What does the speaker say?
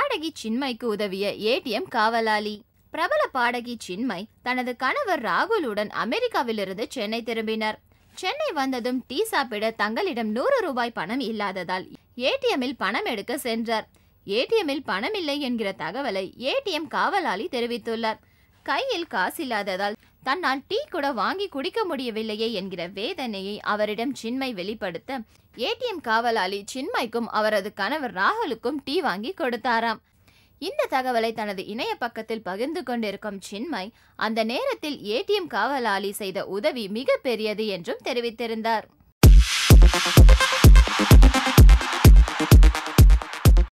பாடகி சின்மைக்கு உதவிய ஏடிஎம் காவலாளி பிரபல பாடகி சின்மை தனது கணவர் ராகுலுடன் அமெரிக்காவிலிருந்து சென்னை திரும்பினர் சென்னை வந்ததும் டீ சாப்பிட தங்களிடம் நூறு ரூபாய் பணம் இல்லாததால் ஏடிஎம்மில் பணம் எடுக்க சென்றார் ஏடிஎம்மில் பணம் இல்லை என்கிற தகவலை ஏடிஎம் காவலாளி தெரிவித்துள்ளார் கையில் காசில்லாததால் தன்னால் டீ கூட வாங்கி குடிக்க முடியவில்லையே என்கிற வேதனையை அவரிடம் சின்மை வெளிப்படுத்த ஏடிஎம் காவலாளி சின்மைக்கும் அவரது கணவர் ராகுலுக்கும் டீ வாங்கி கொடுத்தாராம் இந்த தகவலை தனது இணைய பக்கத்தில் பகிர்ந்து கொண்டிருக்கும் சின்மை அந்த நேரத்தில் ஏடிஎம் காவலாளி செய்த உதவி மிக பெரியது என்றும் தெரிவித்திருந்தார்